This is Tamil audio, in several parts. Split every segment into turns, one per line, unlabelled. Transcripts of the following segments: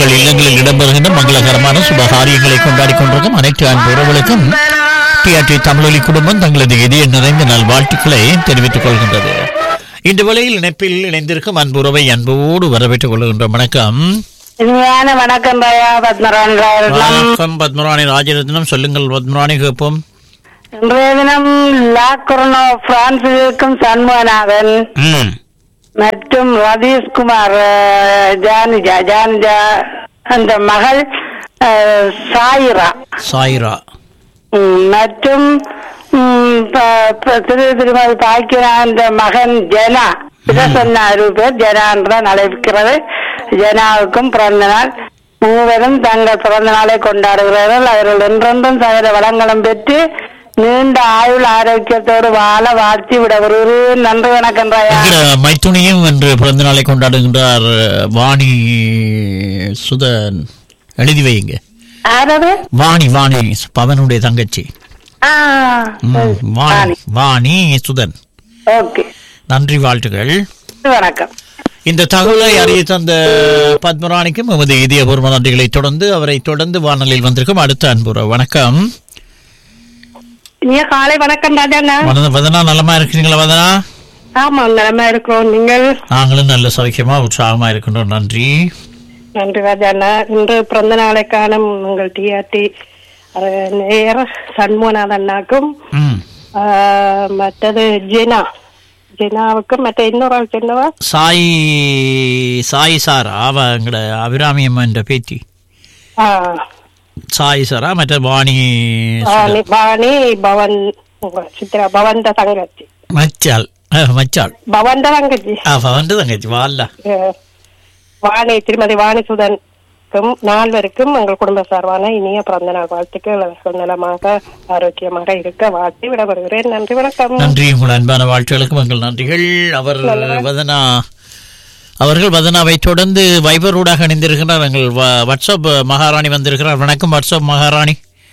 உங்கள் இல்லங்களில் இடம்பெறுகின்ற மங்களகரமான சுபகாரியங்களை கொண்டாடி கொண்டிருக்கும் அனைத்து அன்பு உறவுகளுக்கும் டிஆர்டி தமிழொலி குடும்பம் தங்களது இதய நிறைந்த நல் வாழ்த்துக்களை தெரிவித்துக் கொள்கின்றது இந்த வேளையில் இணைப்பில் இணைந்திருக்கும் அன்பு உறவை அன்போடு வரவேற்றுக் கொள்கின்ற வணக்கம்
இனிமையான வணக்கம் ராயா பத்மரான் ராயரத்னம்
வணக்கம் பத்மராணி ராஜரத்னம் சொல்லுங்கள் பத்மராணி கேட்போம்
இன்றைய தினம் லாக்குர்னோ பிரான்சிற்கும் சண்முகநாதன்
ம்
மற்றும் ரதீஷ்குமார் அஹ், ஜானிஜா ஜானிஜா அந்த மகள் அஹ், சாயிரா
சாயிரா
ம், மற்றும் ம், ப- ப- திரு திருமதி பாக்கியநாத மகன் ஜனா இதை சொன்ன அறுபது பேர் ஜனா என்றுதான் அழைக்கிறது ஜனாவுக்கும் பிறந்த நாள் மூவரும் தங்கள் பிறந்த நாளை கொண்டாடுகிறார்கள் அவர்கள் என்றென்றும் சகல வளங்களும் பெற்று நீண்ட ஆயுள் ஆரோக்கியத்தோடு வாழ வாழ்த்தி விட வருகிறேன் நன்றி வணக்கம் ராயா
என்கிற மைத்துனியும் என்று பிறந்த நாளை கொண்டாடுகின்றார் வாணி சுதன் எழுதி வையுங்க
யாரது
வாணி வாணி பவனுடைய தங்கச்சி
ஆ
ம், வாணி வாணி சுதன்
ஓகே
நன்றி வாழ்த்துகள்
வணக்கம்
இந்த தகவலை அறிய தந்த பத்மராணிக்கும் எமது இதயபூர்வ நன்றிகளை தொடர்ந்து அவரை தொடர்ந்து வானொலியில் வந்திருக்கும் அடுத்த அன்புற வணக்கம்
இனிய காலை வணக்கம் ராஜாண்ணா
வதனா- வதனா நலமா இருக்கிறீங்களா வதனா
ஆமா நிலமா இருக்கிறோம் நீங்கள்
நாங்களும் நல்ல சௌக்கியமா உற்சாகமா இருக்கின்றோம் நன்றி
நன்றி ராஜாண்ணா இன்று பிறந்த நாளை காணும் உங்கள் டிஆர்டி நேர சண்முகநாத அண்ணாக்கும்
ம்
ஆஹ், மற்றது ஜெனா ஜெனாவுக்கும் மற்ற இன்னொரு ஆள் சொன்னவா
சாய் சாய் சாரா அவ எங்கட அபிராமி அம்மா என்ற பேத்தி
ஆஹ்,
சாய் சாரா மற்ற வாணி
வாணி வாணி பவன் உங்க சித்ரா பவந்த தங்கச்சி
மச்சாள் அஹ், மச்சாள்
பவந்த தங்கச்சி
அவ வந்து தங்கச்சி வால்ல
ஆஹ், வாணி திருமதி வாணி சுதனுக்கும் நால்வருக்கும் எங்கள் குடும்ப சார்பான இனிய பிறந்த நாள் வாழ்த்துக்கள் அவர்கள் நலமாக ஆரோக்கியமாக இருக்க வாழ்த்தி விட வருகிறேன் நன்றி வணக்கம்
நன்றி உங்கள் அன்பான வாழ்த்துகளுக்கும் எங்கள் நன்றிகள் அவர் வதனா அவர்கள் வதனாவை தொடர்ந்து வைபரூடாக இணைந்திருக்கிறார் எங்கள் வ- வாட்ஸ்அப் மகாராணி வந்திருக்கிறார் வணக்கம் வாட்ஸ்அப் மகாராணி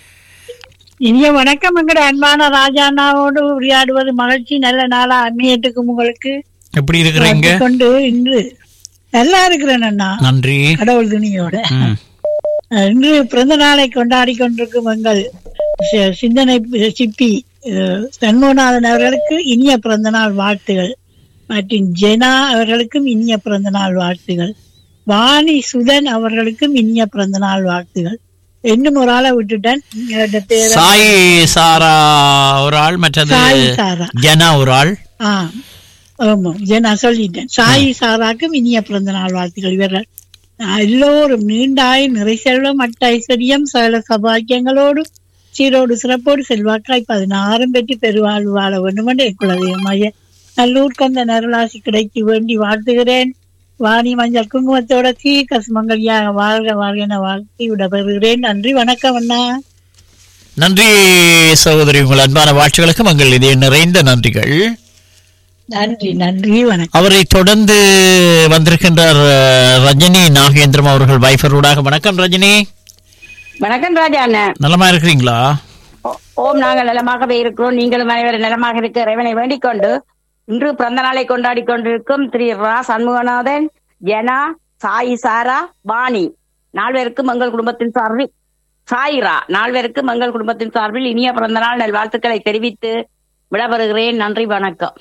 இனிய வணக்கம் எங்கட அன்பான ராஜாண்ணாவோடு உரையாடுவது மகிழ்ச்சி நல்ல நாளா அம்மியட்டுக்கும் உங்களுக்கு
எப்படி இருக்கிறீங்க
கொண்டு இன்று நல்லா இருக்கிறேன் அண்ணா
நன்றி
கடவுள் துணியோட
ம்.
அஹ் இன்று பிறந்த நாளை கொண்டாடி கொண்டிருக்கும் எங்கள் சி- சிந்தனை சிப்பி அஹ், சண்முகநாதன் அவர்களுக்கு இனிய பிறந்த நாள் வாழ்த்துகள் மற்றும் ஜெனா அவர்களுக்கும் இனிய பிறந்த நாள் வாழ்த்துகள் வாணி சுதன் அவர்களுக்கும் இனிய பிறந்த நாள் வாழ்த்துகள் இன்னும் ஒரு ஆளை விட்டுட்டேன் என்னோட பேரை
சாய் சாரா ஒரு ஆள் மற்றது
சாய் சாரா
ஜனா ஒரு ஆள்
ஆ ஆமா இதை நான் சொல்லிட்டேன் சாயி சாராக்கும் இனிய பிறந்த நாள் வாழ்த்துக்கள் இவர்கள் ஆஹ் எல்லோரும் நீண்டாய் நிறை செல்வம் மட்ட ஐஸ்வர்யம் சகல சபாக்கியங்களோடு சீரோடு சிறப்போடு செல்வாக்காய் பதினாறும் பெற்று பெருவாழ்வு வாழ வேண்டும் என்று குலதெய்வமாய நல்லூர் கந்த நரலாசி கிடைக்க வேண்டி வாழ்த்துகிறேன் வாணி மஞ்சள் குங்குமத்தோட தீ கசுமங்கலியாக வாழ்க வாழ்க என வாழ்த்தி விடப்பெறுகிறேன் நன்றி வணக்கம் அண்ணா
நன்றி சகோதரி உங்கள் அன்பான வாழ்த்துகளுக்கும் எங்கள் இதய நிறைந்த நன்றிகள்
நன்றி நன்றி வணக்கம்
அவரை தொடர்ந்து வந்திருக்கின்றார் அஹ், ரஜினி நாகேந்திரம் அவர்கள் வைஃபரூடாக வணக்கம் ரஜினி
வணக்கம் ராஜா அண்ணன்
நலமா இருக்கிறீங்களா
ஓ- ஓம் நாங்கள் நலமாகவே இருக்கிறோம் நீங்களும் அனைவரும் நலமாக இருக்க இறைவனை வேண்டிக் கொண்டு இன்று பிறந்த நாளை கொண்டாடி கொண்டிருக்கும் திரு ரா சண்முகநாதன் ஜனா சாய் சாரா வாணி நால்வருக்கும் எங்கள் குடும்பத்தின் சார்பில் சாயிரா நால்வருக்கும் எங்கள் குடும்பத்தின் சார்பில் இனிய பிறந்த நாள் நல்வாழ்த்துக்களை தெரிவித்து விடவருகிறேன் நன்றி வணக்கம்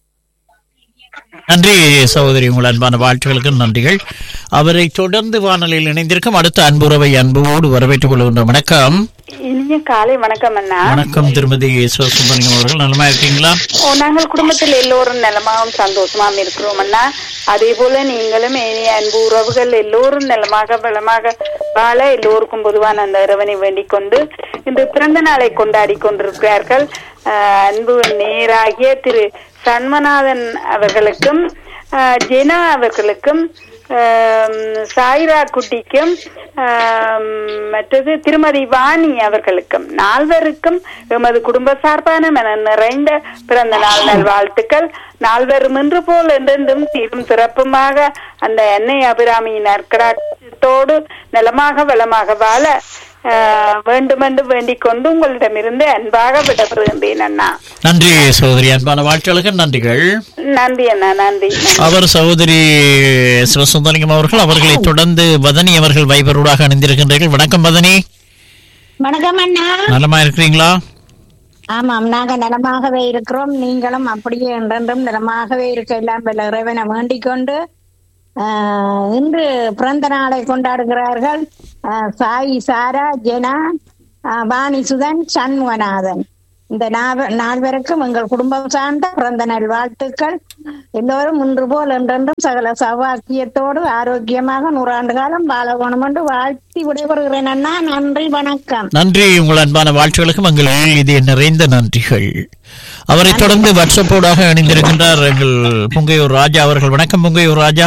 நன்றி சகோதரி உங்கள் அன்பான வாழ்த்துகளுக்கு நன்றிகள் அவரை தொடர்ந்து வானொலியில் இணைந்திருக்கும் அடுத்த அன்புறவை அன்போடு வரவேற்றுக் கொள்கின்ற வணக்கம்
இனிய காலை வணக்கம் அண்ணா
வணக்கம் திருமதி சிவசுப்ரமணியம் அவர்கள் நலமா இருக்கீங்களா
ஓ, நாங்கள் குடும்பத்தில் எல்லோரும் நலமாகவும் சந்தோஷமாகவும் இருக்கிறோம் அண்ணா அதே போல நீங்களும் இனிய அன்பு உறவுகள் எல்லோரும் நலமாக வளமாக வாழ எல்லோருக்கும் பொதுவான அந்த இறைவனை வேண்டிக் கொண்டு இன்று பிறந்த நாளை கொண்டாடி கொண்டிருக்கிறார்கள் ஆஹ், அன்பு நேராகிய திரு சண்மநாதன் அவர்களுக்கும் ஆஹ், ஜெனா அவர்களுக்கும் ஆம், சாய்ரா குட்டிக்கும் ஆம், மற்றது திருமதி வாணி அவர்களுக்கும் நால்வருக்கும் எமது குடும்ப சார்பான மன நிறைந்த பிறந்த நாள் நல்வாழ்த்துக்கள் நால்வரும் இன்று போல் என்றென்றும் சீரும் சிறப்புமாக அந்த எண்ணெய் அபிராமியின் நற்கடாட்டத்தோடு நலமாக வளமாக வாழ ஆஹ், வேண்டுமென்று வேண்டிக் கொண்டு உங்களிடமிருந்து அன்பாக விடப்படுகின்றேன் அண்ணா
நன்றி சகோதரி அன்பான வாழ்த்துக்களுக்கு நன்றிகள்
நன்றி அண்ணா நன்றி நன்றி.
அவர் சகோதரி சிவசுந்தரியம் அவர்கள் அவர்களை தொடர்ந்து வதனி அவர்கள் வைபரோடாக அணிந்திருக்கின்றீர்கள் வணக்கம் வதனி
வணக்கம் அண்ணா
நலமா இருக்கிறீங்களா
ஆமாம் நாங்க நலமாகவே இருக்கிறோம் நீங்களும் அப்படியே என்றென்றும் நலமாகவே இருக்க எல்லாம் வல்ல இறைவனை வேண்டிக் கொண்டு ஆஹ், இன்று பிறந்த நாளை கொண்டாடுகிறார்கள் ஆஹ், சாய் சாரா ஜெனா ஆஹ், வாணி சுதன் சண்முகநாதன் இந்த நாவ- நால்வருக்கும் எங்கள் குடும்பம் சார்ந்த பிறந்த நாள் வாழ்த்துக்கள் எல்லோரும் இன்று போல் என்றென்றும் சகல சவாக்கியத்தோடு ஆரோக்கியமாக நூறாண்டு காலம் வாழ வேணும் என்று வாழ்த்தி விடைபெறுகிறேன் அண்ணா நன்றி வணக்கம்
நன்றி உங்கள் அன்பான வாழ்த்துக்களுக்கும் எங்கள் இது நிறைந்த நன்றிகள் அவரை தொடர்ந்து வாட்ஸ்அப்போடாக அணிந்திருக்கின்றார் எங்கள் புங்கையூர் ராஜா அவர்கள் வணக்கம் புங்கையூர் ராஜா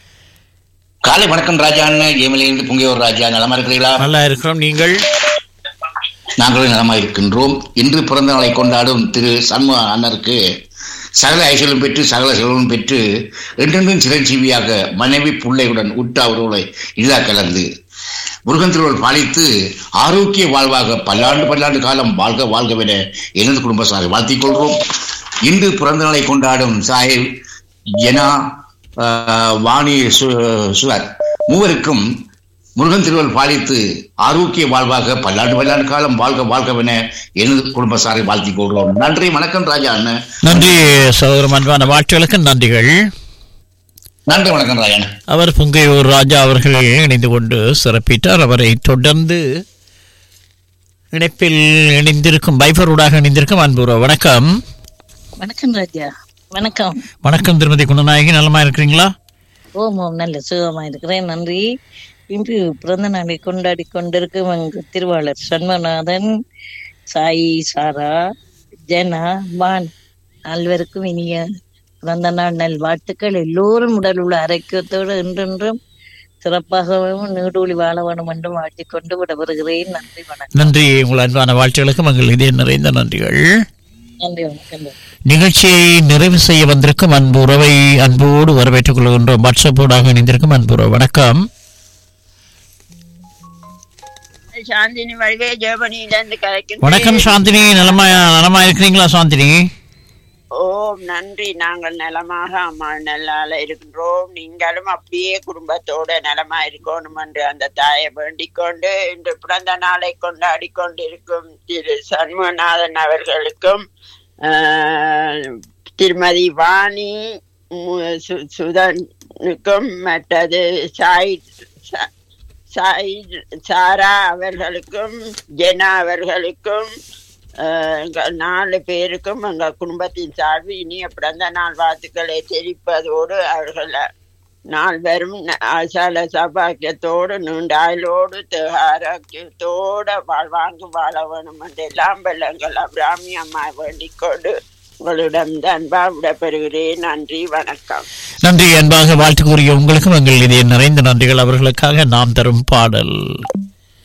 காலை வணக்கம் ராஜான்னு ஏமலையிலிருந்து புங்கையூர் ராஜா நலமா இருக்கிறீர்களா
நல்லா இருக்கிறோம் நீங்கள்
நாங்களும் நலமா இருக்கின்றோம் இன்று பிறந்த நாளை கொண்டாடும் திரு சண்முக அண்ணருக்கு சகல ஐஸ்வர்யம் பெற்று சகல செல்வம் பெற்று என்றென்றும் சிரஞ்சீவியாக மனைவி பிள்ளையுடன் உட்டா உறவுகளை இதா கலந்து முருகன் திருவள் பாலித்து ஆரோக்கிய வாழ்வாக பல்லாண்டு பல்லாண்டு காலம் வாழ்க வாழ்கவென எனது குடும்ப சாரை வாழ்த்திக் கொள்கிறோம் இன்று பிறந்த நாளை கொண்டாடும் சாஹிப் ஜனா ஆஹ், வாணி சு- சுவர் மூவருக்கும் முருகன் திருவள் பாலித்து ஆரோக்கிய வாழ்வாக பல்லாண்டு பல்லாண்டு காலம் வாழ்க வாழ்கவென எனது குடும்ப சாரை வாழ்த்திக் கொள்கிறோம் நன்றி வணக்கம் ராஜா அண்ணன்
நன்றி சகோதரம் அன்பான வாழ்த்துக்களுக்கு நன்றிகள்
நன்றி வணக்கம் ராஜா அண்ணன்
அவர் புங்கையூர் ராஜா அவர்கள் இணைந்து கொண்டு சிறப்பித்தார் அவரை தொடர்ந்து இணைப்பில் இணைந்திருக்கும் பைபரோடாக இணைந்திருக்கும் அன்புற வணக்கம்
வணக்கம் ராஜா வணக்கம்
வணக்கம் திருமதி குணநாயகி நலமா இருக்கிறீங்களா
ஓம் ஓம் நல்ல சுகமா இருக்கிறேன் நன்றி இன்று பிறந்த நாளை கொண்டாடி கொண்டிருக்கும் எங்கள் திருவாளர் சண்மநாதன் சாயி சாரா ஜனா வான் நால்வருக்கும் இனிய பிறந்த நாள் நல் வாழ்த்துக்கள் எல்லோரும் உடல் உள்ள ஆரோக்கியத்தோடு என்றென்றும் சிறப்பாகவும் நீடூழி வாழ வேண்டும் என்றும் வாழ்த்திக் கொண்டு விடப்படுகிறேன் நன்றி வணக்கம்
நன்றி உங்கள் அன்பான வாழ்த்துக்களுக்கும் எங்கள் இதே நிறைந்த நன்றிகள்
நன்றி வணக்கம்
நிகழ்ச்சியை நிறைவு செய்ய வந்திருக்கும் அன்பு உறவை அன்போடு வரவேற்றுக் கொள்கின்றோம் வாட்ஸ்அப்போடாக இணைந்திருக்கும் அன்பு உறவு வணக்கம்
சாந்தினி வழிவே ஜெர்மனியில இருந்து கலைக்கிறேன்
வணக்கம் சாந்தினி நலமா நலமா இருக்கிறீங்களா சாந்தினி
ஓம் நன்றி நாங்கள் நலமாக அம்மா நல்லால இருக்கின்றோம் நீங்களும் அப்படியே குடும்பத்தோட நலமா இருக்கணும் என்று அந்த தாயை வேண்டிக் கொண்டு இன்று பிறந்த நாளை கொண்டாடி கொண்டிருக்கும் திரு சண்முகநாதன் அவர்களுக்கும் ஆஹ், திருமதி வாணி மு- சு- சுதனுக்கும் மற்றது சாய் சா- சாய் சாரா அவர்களுக்கும் ஜெனா அவர்களுக்கும் ஆஹ், எங்க நாலு பேருக்கும் எங்கள் குடும்பத்தின் சார்பு இனிய பிறந்த நாள் வாழ்த்துக்களை தெரிவிப்பதோடு அவர்கள் நால்வரும் ந- அசல சபாக்கியத்தோடு நீண்டாயிலோடு ஆரோக்கியத்தோட வாழ்வாங்கு வாழ வேணும் என்று எல்லாம் வெள்ளங்கள் அபிராமி அம்மா வேண்டிக் கொண்டு உங்களிடம் அன்பா விடப்பெறுகிறேன் நன்றி வணக்கம்
நன்றி அன்பாக வாழ்த்து கூறிய உங்களுக்கும் எங்கள் இதே நிறைந்த நன்றிகள் அவர்களுக்காக நாம் தரும் பாடல்